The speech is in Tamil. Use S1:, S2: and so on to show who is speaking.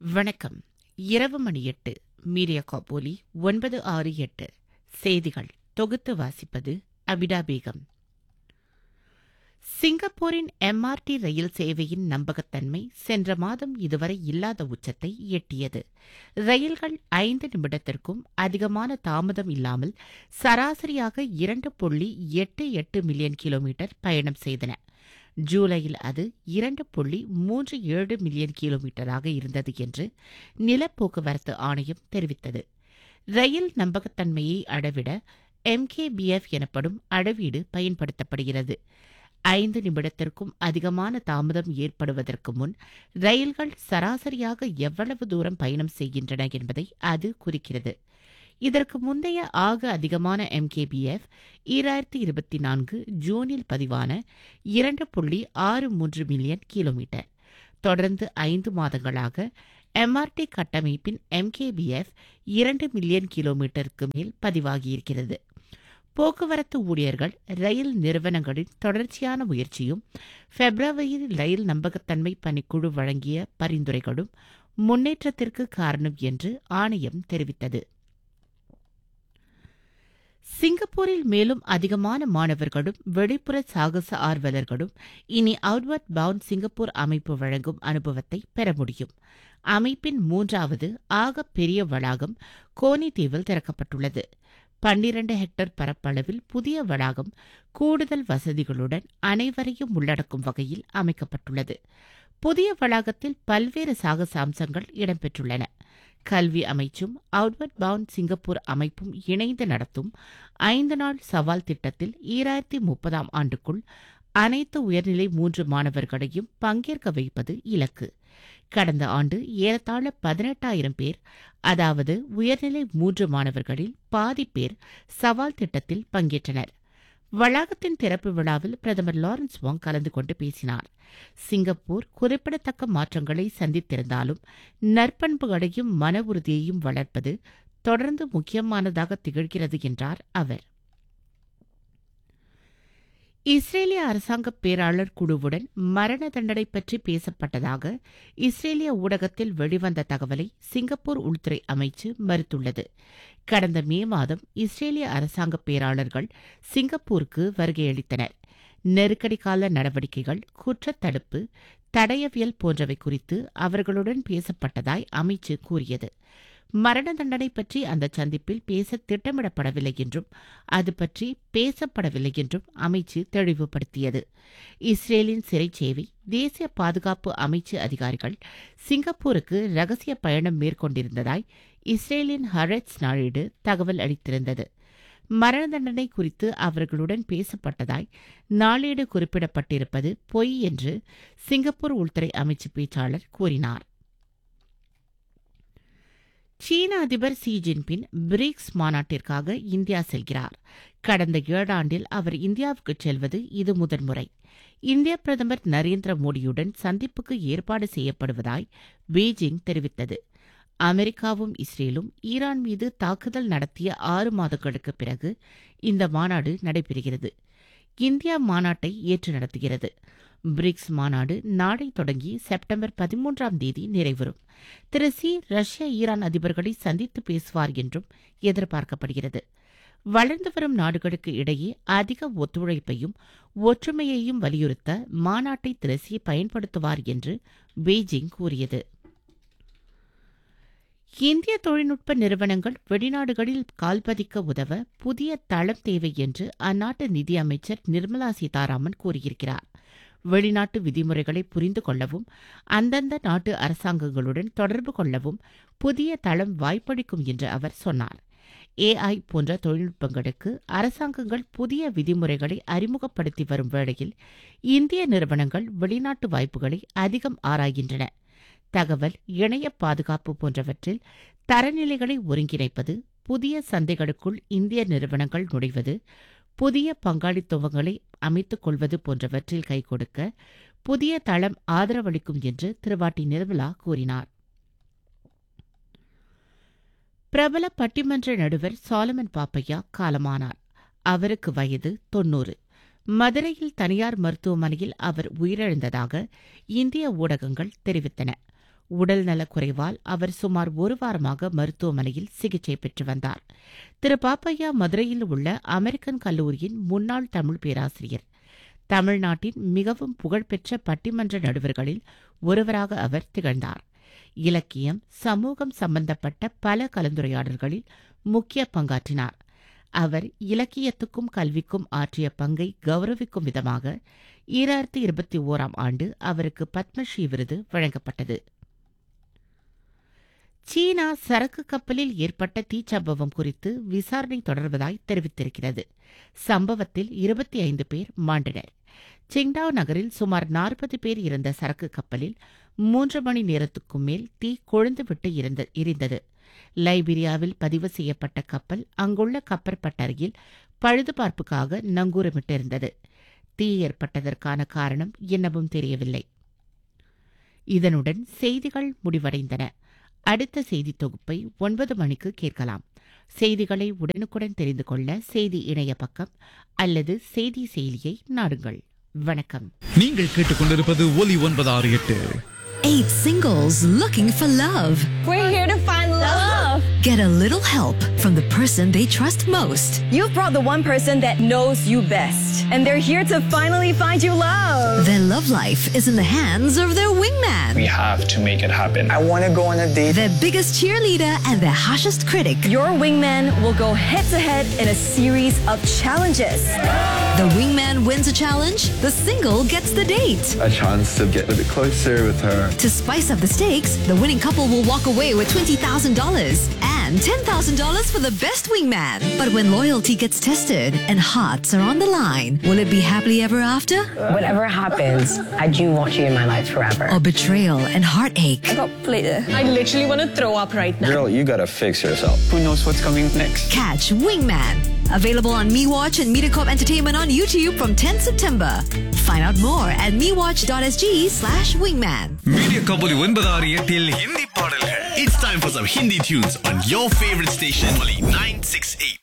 S1: வணக்கம் இரவு மணி எட்டு மீடியா காப்போலி ஒன்பது ஆறு எட்டு செய்திகள் தொகுத்து வாசிப்பது அபிடா பேகம் சிங்கப்பூரின் எம்ஆர்டி ரயில் சேவையின் நம்பகத்தன்மை சென்ற மாதம் இதுவரை இல்லாத உச்சத்தை எட்டியது ரயில்கள் ஐந்து நிமிடத்திற்கும் அதிகமான தாமதம் இல்லாமல் சராசரியாக இரண்டு புள்ளி எட்டு எட்டு மில்லியன் கிலோமீட்டர் பயணம் செய்தன ஜூலையில் அது இரண்டு புள்ளி மூன்று ஏழு மில்லியன் கிலோமீட்டராக இருந்தது என்று நிலப்போக்குவரத்து ஆணையம் தெரிவித்தது ரயில் நம்பகத்தன்மையை அளவிட எம்கேபிஎஃப் எனப்படும் அளவீடு பயன்படுத்தப்படுகிறது ஐந்து நிமிடத்திற்கும் அதிகமான தாமதம் ஏற்படுவதற்கு முன் ரயில்கள் சராசரியாக எவ்வளவு தூரம் பயணம் செய்கின்றன என்பதை அது குறிக்கிறது இதற்கு முந்தைய ஆக அதிகமான எம்கேபிஎஃப் ஈராயிரத்தி இருபத்தி நான்கு ஜூனில் பதிவான இரண்டு புள்ளி ஆறு மூன்று மில்லியன் கிலோமீட்டர் தொடர்ந்து ஐந்து மாதங்களாக எம்ஆர்டி கட்டமைப்பின் எம்கேபிஎஃப் இரண்டு மில்லியன் கிலோமீட்டருக்கு மேல் பதிவாகியிருக்கிறது போக்குவரத்து ஊழியர்கள் ரயில் நிறுவனங்களின் தொடர்ச்சியான முயற்சியும் பிப்ரவரியில் ரயில் நம்பகத்தன்மை பணிக்குழு வழங்கிய பரிந்துரைகளும் முன்னேற்றத்திற்கு காரணம் என்று ஆணையம் தெரிவித்தது சிங்கப்பூரில் மேலும் அதிகமான மாணவர்களும் வெளிப்புற சாகச ஆர்வலர்களும் இனி அவுட்வர்ட் பவுண்ட் சிங்கப்பூர் அமைப்பு வழங்கும் அனுபவத்தை பெற முடியும் அமைப்பின் மூன்றாவது ஆக பெரிய வளாகம் கோனி தீவில் திறக்கப்பட்டுள்ளது பன்னிரண்டு ஹெக்டர் பரப்பளவில் புதிய வளாகம் கூடுதல் வசதிகளுடன் அனைவரையும் உள்ளடக்கும் வகையில் அமைக்கப்பட்டுள்ளது புதிய வளாகத்தில் பல்வேறு சாகச அம்சங்கள் இடம்பெற்றுள்ளன கல்வி அமைச்சும் அவுட்வர்ட் பவுண்ட் சிங்கப்பூர் அமைப்பும் இணைந்து நடத்தும் ஐந்து நாள் சவால் திட்டத்தில் ஈராயிரத்தி முப்பதாம் ஆண்டுக்குள் அனைத்து உயர்நிலை மூன்று மாணவர்களையும் பங்கேற்க வைப்பது இலக்கு கடந்த ஆண்டு ஏறத்தாழ பதினெட்டாயிரம் பேர் அதாவது உயர்நிலை மூன்று மாணவர்களில் பாதி பேர் சவால் திட்டத்தில் பங்கேற்றனர் வளாகத்தின் திறப்பு விழாவில் பிரதமர் லாரன்ஸ் வாங் கலந்து கொண்டு பேசினார் சிங்கப்பூர் குறிப்பிடத்தக்க மாற்றங்களை சந்தித்திருந்தாலும் நற்பண்புகளையும் மன உறுதியையும் வளர்ப்பது தொடர்ந்து முக்கியமானதாக திகழ்கிறது என்றார் அவர் இஸ்ரேலிய அரசாங்க பேராளர் குழுவுடன் மரண தண்டனை பற்றி பேசப்பட்டதாக இஸ்ரேலிய ஊடகத்தில் வெளிவந்த தகவலை சிங்கப்பூர் உள்துறை அமைச்சு மறுத்துள்ளது கடந்த மே மாதம் இஸ்ரேலிய அரசாங்க பேராளர்கள் சிங்கப்பூருக்கு வருகையளித்தனர் நெருக்கடி கால நடவடிக்கைகள் குற்றத்தடுப்பு தடயவியல் போன்றவை குறித்து அவர்களுடன் பேசப்பட்டதாய் அமைச்சு கூறியது மரண தண்டனை பற்றி அந்த சந்திப்பில் பேச திட்டமிடப்படவில்லை என்றும் அது பற்றி பேசப்படவில்லை என்றும் அமைச்சு தெளிவுபடுத்தியது இஸ்ரேலின் சிறை சேவை தேசிய பாதுகாப்பு அமைச்சு அதிகாரிகள் சிங்கப்பூருக்கு ரகசிய பயணம் மேற்கொண்டிருந்ததாய் இஸ்ரேலின் ஹரட்ஸ் நாளேடு தகவல் அளித்திருந்தது மரண தண்டனை குறித்து அவர்களுடன் பேசப்பட்டதாய் நாளேடு குறிப்பிடப்பட்டிருப்பது பொய் என்று சிங்கப்பூர் உள்துறை அமைச்சு பேச்சாளர் கூறினார் சீன அதிபர் சி ஜின்பின் பிரிக்ஸ் மாநாட்டிற்காக இந்தியா செல்கிறார் கடந்த ஏழாண்டில் அவர் இந்தியாவுக்கு செல்வது இது முதன்முறை இந்திய பிரதமர் நரேந்திர மோடியுடன் சந்திப்புக்கு ஏற்பாடு செய்யப்படுவதாய் பீஜிங் தெரிவித்தது அமெரிக்காவும் இஸ்ரேலும் ஈரான் மீது தாக்குதல் நடத்திய ஆறு மாதங்களுக்கு பிறகு இந்த மாநாடு நடைபெறுகிறது இந்தியா மாநாட்டை ஏற்று நடத்துகிறது பிரிக்ஸ் மாநாடு நாளை தொடங்கி செப்டம்பர் பதிமூன்றாம் தேதி நிறைவரும் திரு சி ரஷ்ய ஈரான் அதிபர்களை சந்தித்து பேசுவார் என்றும் எதிர்பார்க்கப்படுகிறது வளர்ந்து வரும் நாடுகளுக்கு இடையே அதிக ஒத்துழைப்பையும் ஒற்றுமையையும் வலியுறுத்த மாநாட்டை திரு சி பயன்படுத்துவார் என்று பெய்ஜிங் கூறியது இந்திய தொழில்நுட்ப நிறுவனங்கள் வெளிநாடுகளில் கால்பதிக்க உதவ புதிய தளம் தேவை என்று அந்நாட்டு நிதியமைச்சர் நிர்மலா சீதாராமன் கூறியிருக்கிறார் வெளிநாட்டு விதிமுறைகளை புரிந்து கொள்ளவும் அந்தந்த நாட்டு அரசாங்கங்களுடன் தொடர்பு கொள்ளவும் புதிய தளம் வாய்ப்பளிக்கும் என்று அவர் சொன்னார் ஏஐ போன்ற தொழில்நுட்பங்களுக்கு அரசாங்கங்கள் புதிய விதிமுறைகளை அறிமுகப்படுத்தி வரும் வேளையில் இந்திய நிறுவனங்கள் வெளிநாட்டு வாய்ப்புகளை அதிகம் ஆராய்கின்றன தகவல் இணைய பாதுகாப்பு போன்றவற்றில் தரநிலைகளை ஒருங்கிணைப்பது புதிய சந்தைகளுக்குள் இந்திய நிறுவனங்கள் நுழைவது புதிய பங்காளித்துவங்களை அமைத்துக் கொள்வது போன்றவற்றில் கை கொடுக்க புதிய தளம் ஆதரவளிக்கும் என்று திருவாட்டி நிர்மலா கூறினார் பிரபல பட்டிமன்ற நடுவர் சாலமன் பாப்பையா காலமானார் அவருக்கு வயது தொன்னூறு மதுரையில் தனியார் மருத்துவமனையில் அவர் உயிரிழந்ததாக இந்திய ஊடகங்கள் தெரிவித்தன உடல் நலக்குறைவால் அவர் சுமார் ஒரு வாரமாக மருத்துவமனையில் சிகிச்சை பெற்று வந்தார் திரு பாப்பையா மதுரையில் உள்ள அமெரிக்கன் கல்லூரியின் முன்னாள் தமிழ் பேராசிரியர் தமிழ்நாட்டின் மிகவும் புகழ்பெற்ற பட்டிமன்ற நடுவர்களில் ஒருவராக அவர் திகழ்ந்தார் இலக்கியம் சமூகம் சம்பந்தப்பட்ட பல கலந்துரையாடல்களில் முக்கிய பங்காற்றினார் அவர் இலக்கியத்துக்கும் கல்விக்கும் ஆற்றிய பங்கை கௌரவிக்கும் விதமாக ஈராயிரத்தி இருபத்தி ஓராம் ஆண்டு அவருக்கு பத்மஸ்ரீ விருது வழங்கப்பட்டது சீனா சரக்கு கப்பலில் ஏற்பட்ட தீச்சம்பவம் குறித்து விசாரணை தொடர்வதாய் தெரிவித்திருக்கிறது சம்பவத்தில் இருபத்தி ஐந்து பேர் மாண்டனர் சிங்டாவ் நகரில் சுமார் நாற்பது பேர் இருந்த சரக்கு கப்பலில் மூன்று மணி நேரத்துக்கும் மேல் தீ கொழுந்துவிட்டு இருந்த எரிந்தது லைபீரியாவில் பதிவு செய்யப்பட்ட கப்பல் அங்குள்ள கப்பற்பட்டறையில் பழுதுபார்ப்புக்காக நங்கூரமிட்டிருந்தது தீ ஏற்பட்டதற்கான காரணம் என்னவும் தெரியவில்லை இதனுடன் செய்திகள் முடிவடைந்தன அடுத்த செய்தி தொகுப்பை ஒன்பது மணிக்கு கேட்கலாம் செய்திகளை உடனுக்குடன் தெரிந்து கொள்ள செய்தி இணைய பக்கம் அல்லது செய்தி செயலியை நாடுங்கள் வணக்கம்
S2: நீங்கள் கேட்டுக்கொண்டிருப்பது ஒலி ஒன்பது ஆறு எட்டு
S3: Eight singles looking for love.
S4: We're here to find love.
S3: Get a little help from the person they trust most.
S4: You've brought the one person that knows you best. And they're here to finally find you love.
S3: Their love life is in the hands of their wingman.
S5: We have to make it happen.
S6: I want to go on a date.
S3: Their biggest cheerleader and their harshest critic.
S4: Your wingman will go head to head in a series of challenges.
S3: The wingman wins a challenge, the single gets the date.
S7: a chance to get a bit closer with her.
S3: To spice up the stakes, the winning couple will walk away with $20,000 and $10,000 for the best wingman. But when loyalty gets tested and hearts are on the line, will it be happily ever after?
S8: Whatever happens, I do want you in my life forever.
S3: Or betrayal and heartache?
S4: Got played.
S9: I literally want to throw up right now.
S5: Girl, you gotta fix yourself.
S6: Who knows what's coming next?
S3: Catch Wingman. Available on MeWatch and MediaCorp Entertainment on YouTube from 10 September. Find out more at mewatch.sg slash wingman.
S2: Media கபோலி ஒன்பது ஆறு எட்டில் ஹிந்தி பாடல்கள்
S10: It's time for some Hindi tunes on your favorite station, Molly 968.